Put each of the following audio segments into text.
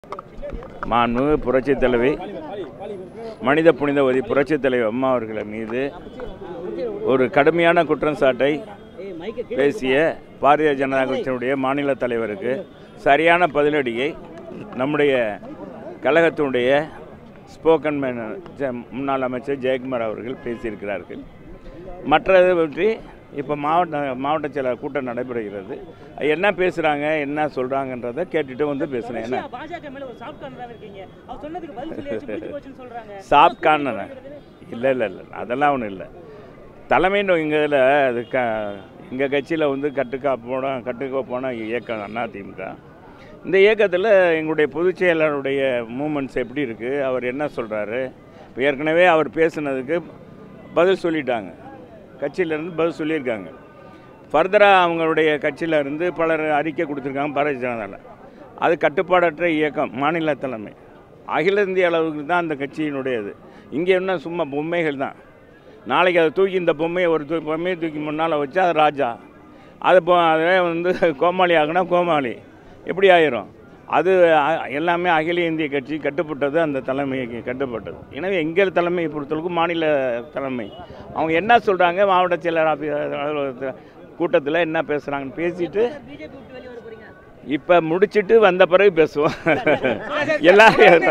மாண்புமிகு புரட்சித் தலைவி மனித புனிதவதி புரட்சித் தலைவி அம்மா அவர்கள் மீது ஒரு கடுமையான குற்றம் சாட்டை பேசிய பாரதிய ஜனதா கட்சியினுடைய மாநில தலைவருக்கு சரியான பதிலடியை நம்முடைய கழகத்தினுடைய ஸ்போக்கன் மேன் ஜ- முன்னாள் அமைச்சர் ஜெயக்குமார் அவர்கள் பேசியிருக்கிறார்கள் மற்றது பற்றி இப்போ மாவட்ட மாவட்ட செயலர் கூட்டம் நடைபெறுகிறது என்ன பேசுகிறாங்க என்ன சொல்கிறாங்கன்றதை கேட்டுட்டு வந்து பேசுகிறேன் என்ன பாஜக மேல ஒரு சாஃப்ட் கார்னரா இருக்கீங்க அவர் சொன்னதுக்கு பதில் சொல்லியாச்சு முடிஞ்சு போச்சுன்னு சொல்றாங்க சாப் காணன இல்லை இல்லை இல்லை அதெல்லாம் ஒன்றும் இல்லை தலைமைன்னு எங்கள் இதில் அது க எங்கள் கட்சியில் வந்து கட்டுக்கா போன கட்டுக்கோ போன இயக்கம் அண்ணா திமுக இந்த இயக்கத்தில் எங்களுடைய பொதுச் செயலாளருடைய மூமெண்ட்ஸ் எப்படி இருக்குது அவர் என்ன சொல்கிறாரு இப்போ ஏற்கனவே அவர் பேசுனதுக்கு பதில் சொல்லிட்டாங்க கட்சியிலேருந்து பதில் சொல்லியிருக்காங்க ஃபர்தராக அவங்களுடைய கட்சியில இருந்து பலர் அறிக்கை கொடுத்துருக்காங்க பாரதிய ஜனதாவில் அது கட்டுப்பாடற்ற இயக்கம் மாநில தலைமை அகில இந்திய அளவுக்கு தான் அந்த கட்சியினுடையது இங்கே என்ன சும்மா பொம்மைகள் தான் நாளைக்கு அதை தூக்கி இந்த பொம்மையை ஒரு தூ பொம்மையை தூக்கி முன்னால் வச்சா அது ராஜா அது போ அதே வந்து கோமாளி ஆகுனா கோமாளி எப்படி ஆயிரும் அது அ- எல்லாமே அகில இந்திய கட்சி கட்டுப்பட்டது அந்த தலைமைக்கு கட்டுப்பட்டது எனவே எங்கள் தலைமையை பொறுத்தளவுக்கு மாநில தலைமை அவங்க என்ன சொல்கிறாங்க மாவட்ட செயலர் ஆஃபீ- அலுவலகத்துல கூட்டத்தில் என்ன பேசுகிறாங்கன்னு பேசிட்டு பிஜேபி விட்டு வெளியே வர போறீங்க இப்போ முடிச்சிட்டு வந்த பிறகு பேசுவோம் எல்லாரும்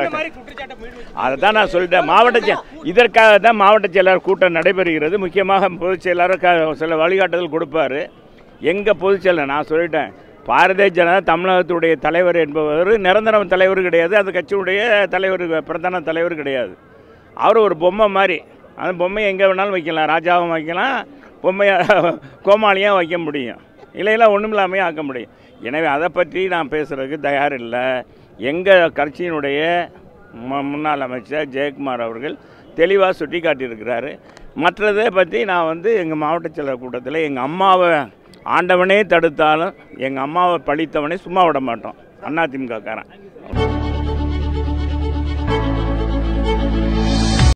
அதை தான் நான் சொல்லிட்டேன் மாவட்ட செ- இதற்காக தான் மாவட்ட செயலாளர் கூட்டம் நடைபெறுகிறது முக்கியமாக பொதுச் செயலாளர் க- சில வழிகாட்டுதல் கொடுப்பாரு எங்கள் பொதுச் செயலர் நான் சொல்லிட்டேன் பாரதிய ஜனதா தமிழகத்துடைய தலைவர் என்பவர் நிரந்தர தலைவர் கிடையாது அந்த கட்சியுடைய தலைவர் பிரதான தலைவர் கிடையாது அவர் ஒரு பொம்மை மாதிரி அந்த பொம்மையை எங்கே வேணாலும் வைக்கலாம் ராஜாவும் வைக்கலாம் பொம்மையை கோமாளியாக வைக்க முடியும் இல்லைன்னா ஒன்றும் இல்லாமையே ஆக்க முடியும் எனவே அதை பற்றி நான் பேசுகிறதுக்கு தயார் இல்லை எங்கள் கட்சியினுடைய மு- முன்னாள் அமைச்சர் ஜெயக்குமார் அவர்கள் தெளிவாக சுட்டி காட்டியிருக்கிறாரு மற்றதை பற்றி நான் வந்து எங்கள் மாவட்ட செயலர் கூட்டத்தில் எங்கள் அம்மாவை ஆண்டவனே தடுத்தாலும் எங்கள் அம்மாவை பழித்தவனே சும்மா விட மாட்டோம் அதிமுகக்காரன்